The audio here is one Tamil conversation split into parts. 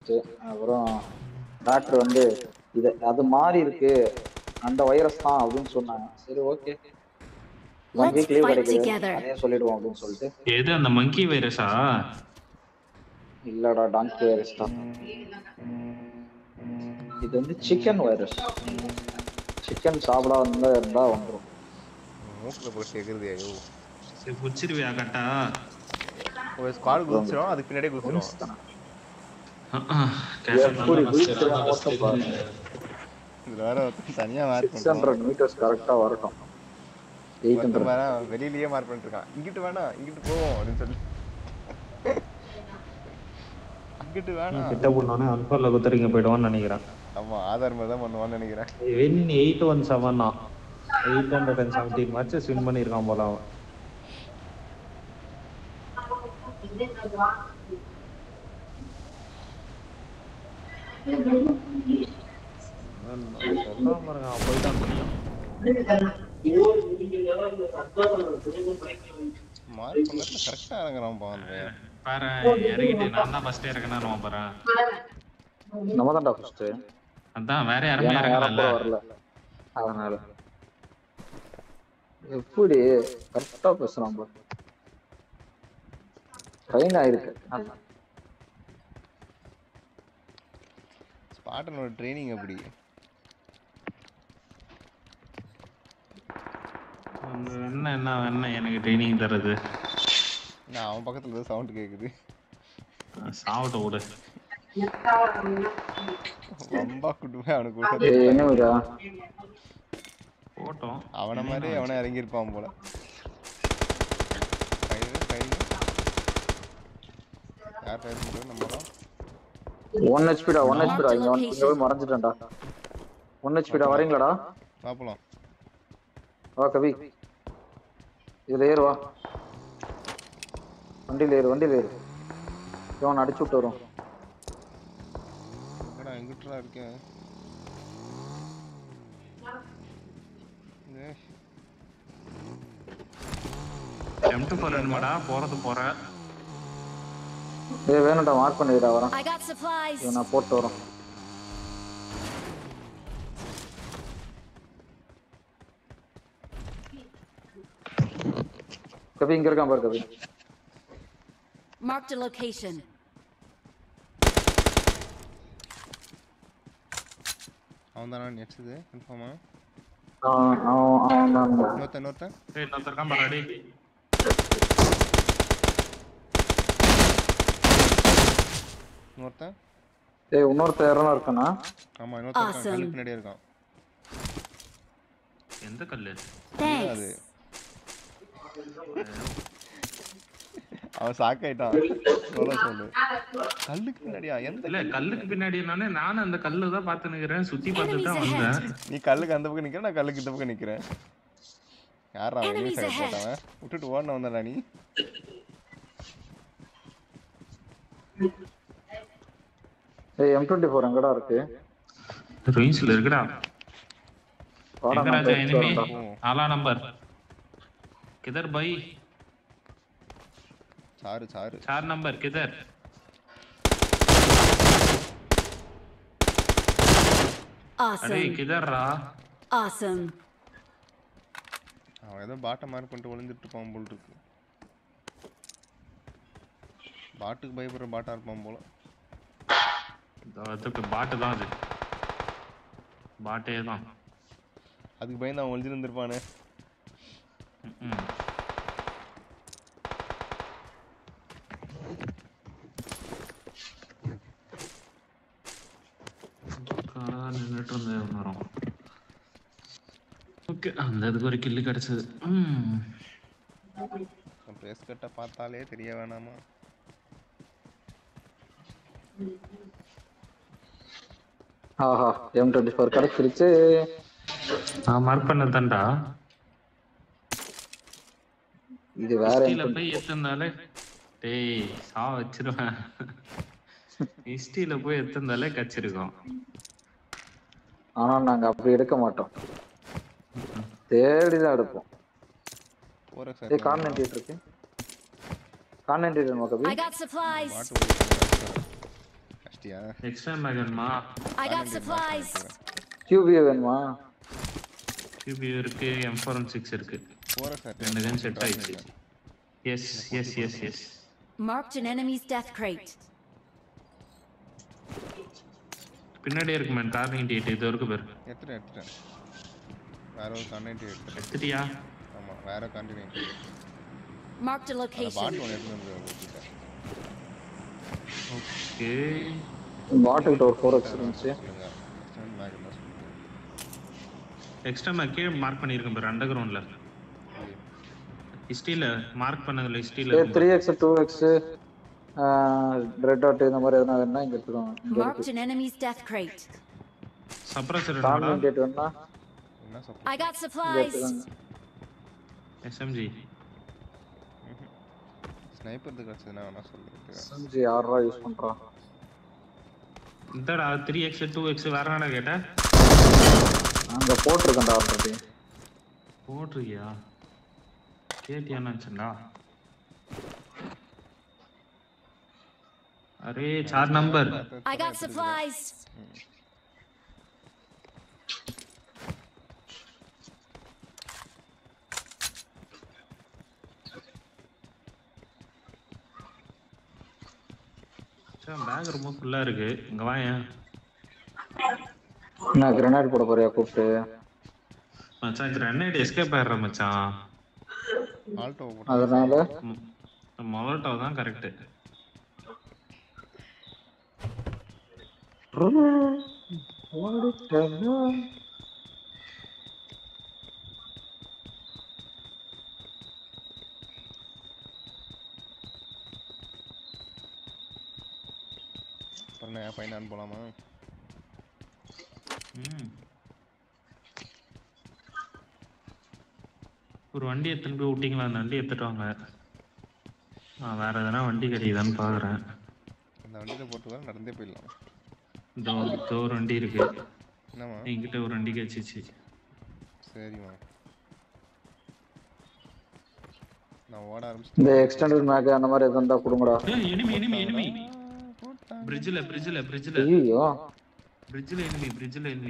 அப்புறம் டாக்டர் வந்து இது அது மாறி இருக்கு அந்த வைரஸ் தான் அப்படின்னு சொன்னாங்க சரி okay one Let's week leave fight கிடைக்குது together. அதே சொல்லிடுவோம் அப்படின்னு சொல்லிட்டு எது அந்த மங்கி வைரஸா இல்லடா டாங்கி வைரஸ் தான் இது வந்து சிக்கன் வைரஸ் சிக்கன் சாப்பிடாம இருந்தா வந்துரும் மூக்கில் போய் சேர்க்குறது ஐயோ சரி புடிச்சிருவியா கட்டா ஒரு ஸ்குவாட் குதிச்சிடும் அதுக்கு பின்னாடியே குதிச்சிடும் தானே. கேஷன் எப்படி குதிச்சிருக்கான் மட்டும் பாருங்க இதுல வேற ஒருத்தன் தனியா மார்க் சிக்ஸ் பண்ணுறான் ஹண்ட்ரட் மீட்டர்ஸ் கரெக்டா வரட்டும் எயிட் ஹண்ட்ரட் வேணாம் வெளியிலயே மார்க் பண்ணிட்டு இருக்கான் இங்கிட்டு வேணாம் இங்கிட்டு போவோம் அப்படின்னு சொல்லி இங்கிட்டு வேணாம் கிட்ட போனோடனே அல்பால குத்துறீங்க போயிடுவான்னு நினைக்கிறேன் ஆமா ஆதார் மாதிரி தான் பண்ணுவான்னு நினைக்கிறேன் வின் எயிட் ஒன் செவன் தான் eight hundred and seventeen matches win பண்ணியிருக்கான் போல அவன் சொல்லாம இருக்கான் அவன் போயிட்டான் மார்க் பண்ணல கரெக்டா இறங்குறான் பாருங்க பாரு இறங்கிட்டு நான் தான் ஃபர்ஸ்ட் இறங்கினா பாரு நம்ம தான்டா ஃபர்ஸ்ட் அதான் வேற யாருமே ஏன்னா யாரும் இறங்கல கூட வரல அதனால எப்படி கரெக்டா பேசுறான் பாரு ட்ரெயின் ஆயிருக்கு அதான். ஸ்பாட்டனோட ட்ரைனிங் எப்படி அந்த என்ன என்ன என்ன எனக்கு ட்ரைனிங் தர்றது நான் அவன் பக்கத்துல ஏதோ சவுண்ட் கேக்குது சாவட்ட விடு ரொம்ப குட்டுமே அவனுக்கு கூட ஏய், என்னடா போட்டோம் அவன மாதிரி அவனே இறங்கியிருப்பான் போல ஃபைனல் ஃபைனல் யார் ஃபைனல் பண்ணுறது நம்ம தான் ஒன் ஹெச்பிடா ஒன் ஹெச்பிடா இங்க வந்து இங்க போய் மறைஞ்சிட்டேன்டா ஒன் ஹெச்பிடா வரீங்களாடா பார்ப்பலாம் வா கவி இதுல ஏறு வா வண்டியில ஏறு வண்டியில ஏறு இவன் அடிச்சு விட்டு வரும் எங்கடா எங்கிட்டடா இருக்கேன் ஏய், எம் டூ ஃபோர் வேணுமாடா போறது போற ஏய் வேணும்டா மார்க் பண்ணிடா வரேன் I got supplies. இவன் நான் போட்டு வரோம் கவி இங்க இருக்கான் பாரு கவி Marked a location. அவன் தானா நெக்ஸ்ட் கன்ஃபார்மா அவன் அவன் அவன் தான் இன்னொருத்தன் இன்னொருத்தன் ஏய் இன்னொருத்தர் இருக்கான் பாரு அடி இன்னொருத்தன் ஏய் இன்னொருத்தர் யாரும் இருக்கானா ஆமா இன்னொருத்தன் இருக்கான் Awesome. கல்லுக்கு பின்னாடியே இருக்கான் எந்த கல்லு அது Thanks. அவன் ஷாக் ஆயிட்டான் சொல்ல சொல்லு கல்லுக்கு பின்னாடியா எந்த இல்ல கல்லுக்கு பின்னாடி என்னன்னு நானும் அந்த கல்லு தான் பார்த்து நிக்கிறேன் சுத்தி பார்த்துட்டு தான் வந்தேன் நீ கல்லுக்கு அந்த பக்கம் நிக்கிற நான் கல்லுக்கு இந்த பக்கம் நிக்கிறேன் யாரா அவன் Enemies சைடு ahead. போட்டவன் விட்டுட்டு ஓடன வந்தடா நீ ஏய் எம் டுவெண்ட்டி ஃபோர் எங்கடா இருக்கு ரேஞ்சில் இருக்குடா வாடா எங்க நான் ராஜா எடுத்து எனிமி வரேன்டா. आला नंबर किधर भाई சாரு சாரு चार नंबर किधर अरे Awesome. किधर रहा Awesome. அவன் ஏதோ பாட்டை மார்க் பண்ணிட்டு ஒளிஞ்சிட்டு இருப்பான் போல் இருக்கு பாட்டுக்கு பயப்படுற பாட்டா இருப்பான் போல அதுக்கு பாட்டு தான் அது பாட்டே தான் அதுக்கு பயந்து அவன் ஒளிஞ்சிருந்திருப்பானே ம். காரா நின்னுட்டு இருந்தேன் மரம் ஓகே அந்த இதுக்கு ஒரு கில்லு கிடைச்சது ம் ப்ரெஸ் கட்டை பார்த்தாலே தெரிய வேணாமா ஆஹா எம் டுவெண்ட்டி ஃபோர் கிடைச்சிருச்சு நான் மார்க் பண்ணதான்டா இது வேற ஹிஸ்டில போய் எத்திருந்தாலே டேய் சா வச்சிருவேன் ஹிஸ்டில போய் எத்திருந்தாலே கச்சிருக்கோம் ஆனா நாங்க அப்படி எடுக்க மாட்டோம் தேடி தான் எடுப்போம் போற ஏய் சார் கார்னென்ட் இருக்கு கார்னென்ட் இருக்கு கவி I got supplies. பாட்டு வச்சிட்டியா எக்ஸ்ட்ரா மேகன்மா I got supplies. கியூபிஏ வேணுமா கியூபி இருக்கு எம் ஃபோர் ஒன் சிக்ஸ் இருக்கு போற சார் ரெண்டு கன் செட் ஆயிடுச்சு yes yes yes yes Marked an enemy's death crate. பின்னாடியே இருக்கு மேன் கார் நைன்டி எயிட் இது வரைக்கும் பேர் எடுத்துட்டேன் எடுத்துட்டேன் வேற ஒரு கண்டென்ட் எடுத்துட்டேன் எடுத்துட்டியா ஆமா வேற கண்டென்ட் Marked a அந்த location. பாட்டு ஒன்று எடுத்துட்டு வந்து வச்சுட்டேன் ஓகே பாட்டுக்கிட்ட ஒரு ஃபோர் எக்ஸ் இருந்துச்சு சொல்லுங்க ஸ்டாண்ட் மேக் என்ன சொல்லுங்க எக்ஸ்ட்ரா மேக் கீழே மார்க் பண்ணியிருக்கேன் பேர் அண்டர் கிரவுண்டில் ஹிஸ்ட்ரியில் மார்க் பண்ணதில்ல ஹிஸ்ட்ரியில் three X two X red dot இந்த மாதிரி எதனா வேணா இங்க எடுத்துக்கோங்க இங்க Marked இருக்கு an enemy's death crate. Suppressor டாம் என்னடா இண்டியேட் வேணா என்ன சப்போர்ட் I got இங்க supplies. எடுத்துக்கோங்க எஸ்எம்ஜி ஸ்னைப்பர் கிடச்சதுன்னா வேணா சொல்லிட்டு எஸ்எம்ஜி ஆறு யூஸ் பண்றான் இந்தடா த்ரீ எக்ஸ் டூ எக்ஸ் வேற என்னடா கேட்ட அங்க போட்டிருக்கேன்டா ஆல்ரெடி போட்டிருக்கியா கேட்டியான்னு நினச்சேன்டா அரே sir number I got supplies. Bag ரொம்ப ஃபுல்லா இருக்கு இங்க வாயேன் நான் கிரனேட் போட போறியா கூப்பிட்டு மச்சான் கிரனேட் எஸ்கேப் ஆயிடுற மச்சான் ஆல்டோ போட்டு அதனால மொலட்டோ தான் கரெக்ட் ஓடிட்டேனா? அப்புறம் நான் ஃபைனான் போலாமா ம் ஒரு வண்டி எடுத்துன்னு போய் விட்டீங்களா அந்த வண்டி எடுத்துட்டு வாங்க நான் வேற எதனா வண்டி கிடைக்குதான்னு பாக்குறேன் அந்த வண்டியில போட்டு வர நடந்தே போயிடலாம் இந்த ஒரு ஒரு வண்டி இருக்கு என்னம்மா என்கிட்ட ஒரு வண்டி கிடைச்சிச்சு சரிம்மா நான் ஓட இந்த ஆரம்பிச்சிட்டேன் எக்ஸ்டெண்டட் மேக் அந்த மாதிரி எதுவும் இருந்தா கொடுங்கடா ஏய் எனிமி எனிமி எனிமி பிரிட்ஜ்ல பிரிட்ஜ்ல பிரிட்ஜ்ல ஐயோ பிரிட்ஜ்ல எனிமி பிரிட்ஜ்ல எனிமி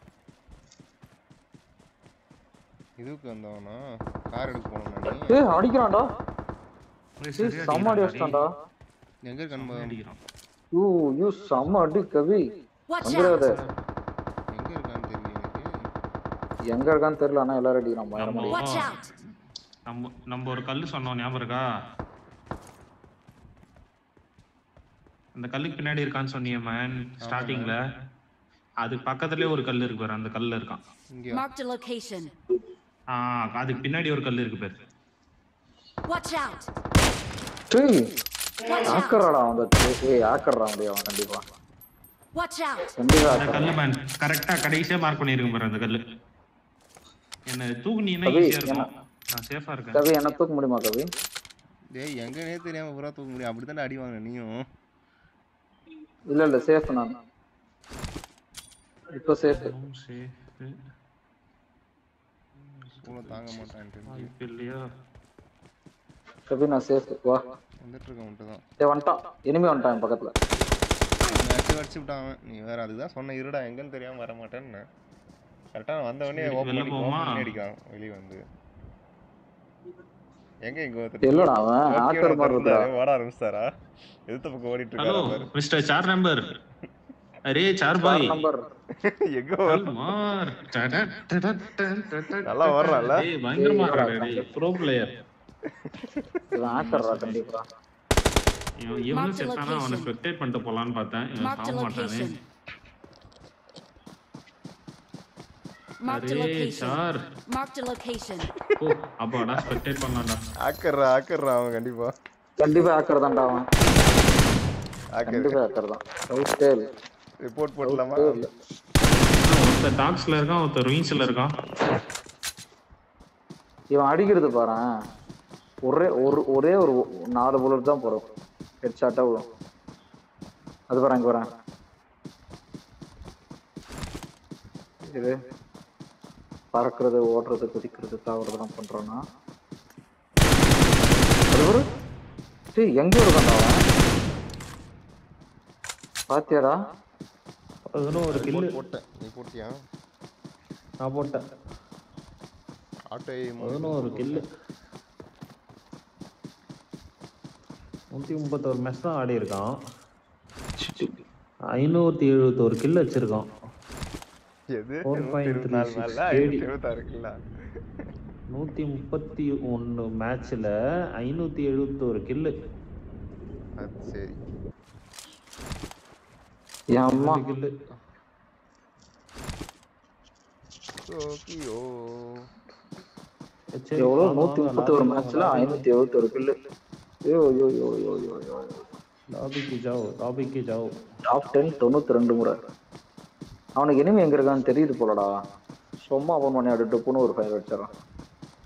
இதுக்கு வந்தவனா கார் எடுக்க போனோம் நான் ஏ அடிக்கிறான்டா ஏய் செம்ம அடி வச்சிட்டான்டா எங்க இருக்கான்னு அடிக்கிறான் யூ யூ செம்ம அடி கவி Watch வந்துடாத out. எங்க இருக்கான்னு தெரியல எனக்கு எங்க இருக்கான்னு தெரியல ஆனா எல்லாரும் அடிக்கிறான் பயங்கரமா நம்ம Watch out. நம்ம நம்ம ஒரு கல்லு சொன்னோம் ஞாபகம் இருக்கா அந்த கல்லுக்கு பின்னாடி இருக்கான்னு சொன்னியே மேன் ஸ்டார்டிங்ல அது பக்கத்துலயே ஒரு கல் இருக்கு பாரு அந்த கல்லுல இருக்கான் இங்க Marked a location. ஆ அதுக்கு பின்னாடி ஒரு கல் இருக்கு பாரு Watch out. டேய் Watch out. ஆக்கறாடா அந்த ஏய் ஆக்கறடா முடியும் அவன் கண்டிப்பா Watch out. கண்டிப்பா அந்த ஆக்கறான். கல்லு மேன் கரெக்டா கடைசியா மார்க் பண்ணிருக்கும் பாரு அந்த கல்லு என்ன தூக்குனீங்கன்னா கவி, ஈஸியா இருக்கும் நான் சேஃபா இருக்கேன் கவி என்ன தூக்க முடியுமா கவி டேய் எங்கனே தெரியாம பூரா தூக்க முடியும் அப்படித்தானே அடி வாங்கின நீயும் இல்ல இல்ல சேஃப் நான் இப்போ சேஃப் சேஃப் சூழ தாங்க மாட்டான்ட்டு வாய்ப்பு இல்லையா கவி நான் சேஃப் வா வந்துட்டு இருக்க மட்டும் தான் ஏ வந்துட்டான் இனிமே வந்துட்டான் என் பக்கத்துல அடிச்சு அடிச்சு விட்டான் அவன். நீ வேற அதுதான் சொன்ன இருடா எங்கன்னு தெரியாம வர மாட்டேன்னு கரெக்டா நான் வந்த உடனே சரி, ஓப்பன் வெளில பண்ணி போவோமா? ஓப்பன் பண்ணி அடிக்கிறான் வெளிய வந்து எங்க இங்க ஒருத்தர் இல்லடா அவன் ஓகே, ஆக்கர் ஒருத்தர் மாதிரி இருக்கா இருந்தாரு, ஓட ஆரம்பிச்சிட்டாரா எதிர்த்த பக்கம் ஓடிட்டு हेलो இருக்காரு பாரு मिस्टर चार नंबर अरे चार भाई நம்பர் எங்க चल வர- मार நல்லா ஓடுறான்ல? டேய் பயங்கரமா ஆடுறாடா டேய் ப்ரோ பிளேயர் இவன் ஆக்கர்றா கண்டிப்பா இவன் இவனும் Mark the செத்தானா அவனை location. ஸ்பெக்டேட் பண்ணிட்டு போலான்னு பார்த்தேன் இவன் Marked a சாக மாட்டானே location. Marked a அரே location. Sir Marked a location. ஓ அப்பாடா ஸ்பெக்டேட் பண்ணலாம்டா ஆக்கர்றா ஆக்கர்றா அவன் கண்டிப்பா கண்டிப்பா ஆக்கர் தான்டா அவன் ஆக்கர் கண்டிப்பா ஆக்கர் தான் ரைட்டே இல்ல ரிப்போர்ட் போடலாமா இல்ல ஒருத்தர் டாக்ஸ்ல இருக்கான் ஒருத்தர் ரூயின்ஸ்ல இருக்கான் இவன் அடிக்கிறது பாரேன் ஒரே ஒரு ஒரே ஒரு நாலு புல்லட் தான் போடும் ஹெட் ஷாட்டா விடும் அது பாரு அங்க வரேன் இது பறக்கிறது ஓடுறது குதிக்கிறது தாவறதெல்லாம் பண்றானா அது ஒரு டேய் எங்க இருக்கான்டா அவன் பாத்தியாடா பதினோரு அது கில்லு போட்டு போட்டேன் நீ போட்டியா நான் போட்டேன் ஆட்டோ பதினோரு கில்லு நூற்றி முப்பத்தோரு மேட்ச் தான் ஆடி இருக்கான் ஐநூற்றி எழுபத்தோரு கில் வச்சிருக்கான் எது 4.36 இருபத்தி நாலு நாள்ல KD. ஐநூத்தி எழுபத்தாறு கிலோ நூற்றி முப்பத்தி ஒன்று மேட்ச்சில் ஐநூற்றி எழுபத்தோரு கில்லு அது சரி என் அம்மா கில்லு டோக்கியோ சரி, எவ்வளோ வாங்க, நூத்தி வாங்க, முப்பத்தி ஒரு lobby மேட்ச்ல வாங்க, ஐநூத்தி எழுபத்தி ஒரு kill yo yo yo yo yo yo லாபிக்கு ஜாவோ லாபிக்கு ஜாவோ டாப் டென் தொண்ணூத்தி ரெண்டு முறை அவனுக்கு இனிமே எங்க இருக்கான்னு தெரியுது போலடா சும்மா ஃபோன் பண்ணி அப்படி டப்புன்னு ஒரு ஃபைவ் வச்சிடறான்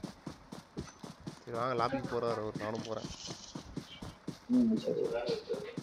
சரி வாங்க லாபிக்கு போறாரு ஒரு நானும் போறேன் ம் சரி